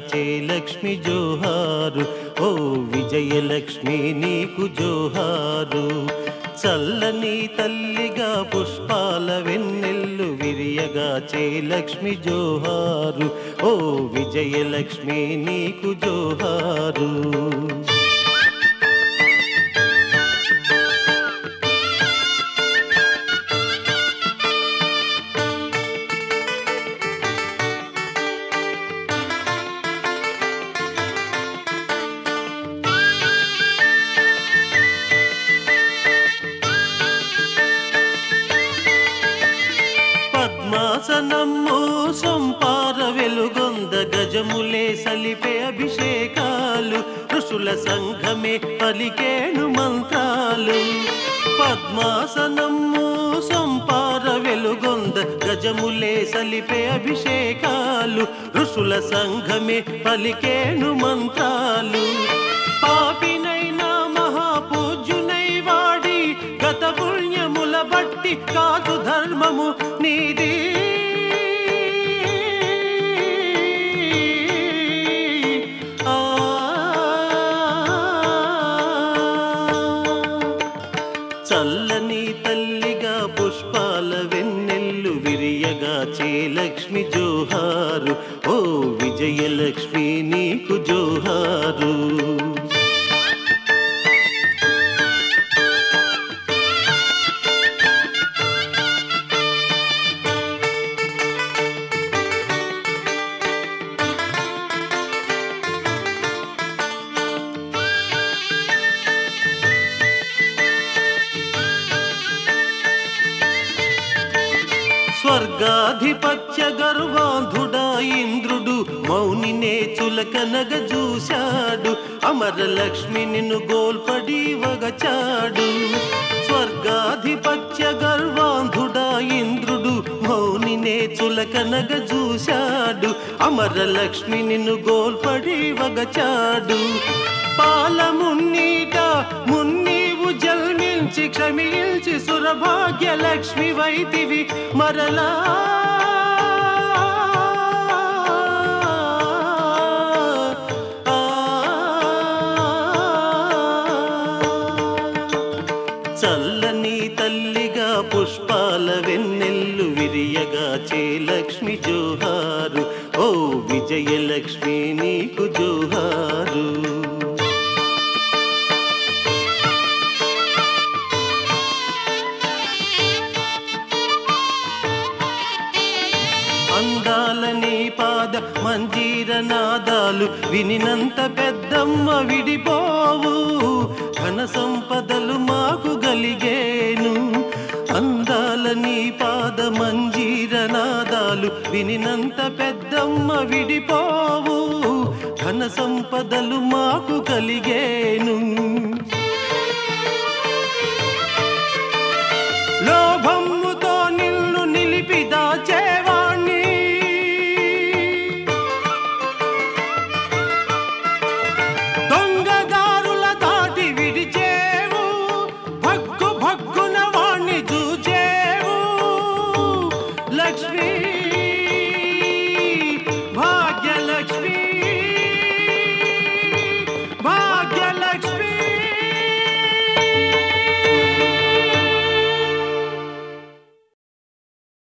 విరియగాచే లక్ష్మి జోహారు ఓ విజయలక్ష్మి నీకు జోహారు చల్లని తల్లిగా పుష్పాల వెన్నెల్లు విరియగాచే లక్ష్మి జోహారు ఓ విజయలక్ష్మి నీకు జోహారు పద్మాసనము సొంపార వెలుగొంద గజములే సలిపే అభిషేకాలు ఋషుల సంఘమే పలికేను మంత్రాలు పద్మాసనము సొంపార వెలుగొంద గజములే సలిపే అభిషేకాలు ఋషుల సంఘమే పలికేను మంత్రాలు పాపినైనా మహాపూజ్యునై వాడి గత పుణ్యముల బట్టి కాదు ధర్మము నీది ఆ చల్లని తల్లిగా పుష్పాల వెన్నెల్లు విరియగా చే లక్ష్మి జోహారు ఓ విజయలక్ష్మి నీకు జోహారు స్వర్గాధిపత్య గర్వాంధుడా ఇంద్రుడు మౌనినే చులకనగ చూశాడు అమర లక్ష్మి నిన్ను గోల్పడి వగచాడు స్వర్గాధిపత్య గర్వాంధుడా ఇంద్రుడు మౌనినే చులకనగ చూశాడు అమర లక్ష్మి నిన్ను గోల్పడి వగచాడు పాలమున్నీట మున్నీవు జల్మించి క్షమించి సురభాగ్య లక్ష్మి వైతివి మరలా ఆ, చల్లని తల్లిగా పుష్పాల వెన్నెల్లు విరియగా చే లక్ష్మి జోహారు ఓ విజయలక్ష్మి నీకు జోహారు అందాలని పాద మంజీర నాదాలు వినినంత పెద్దమ్మ విడిపోవు ఘన సంపదలు మాకు గలిగేను అందాలని పాద మంజీర నాదాలు వినినంత పెద్దమ్మ విడిపోవు ఘన సంపదలు మాకు కలిగేను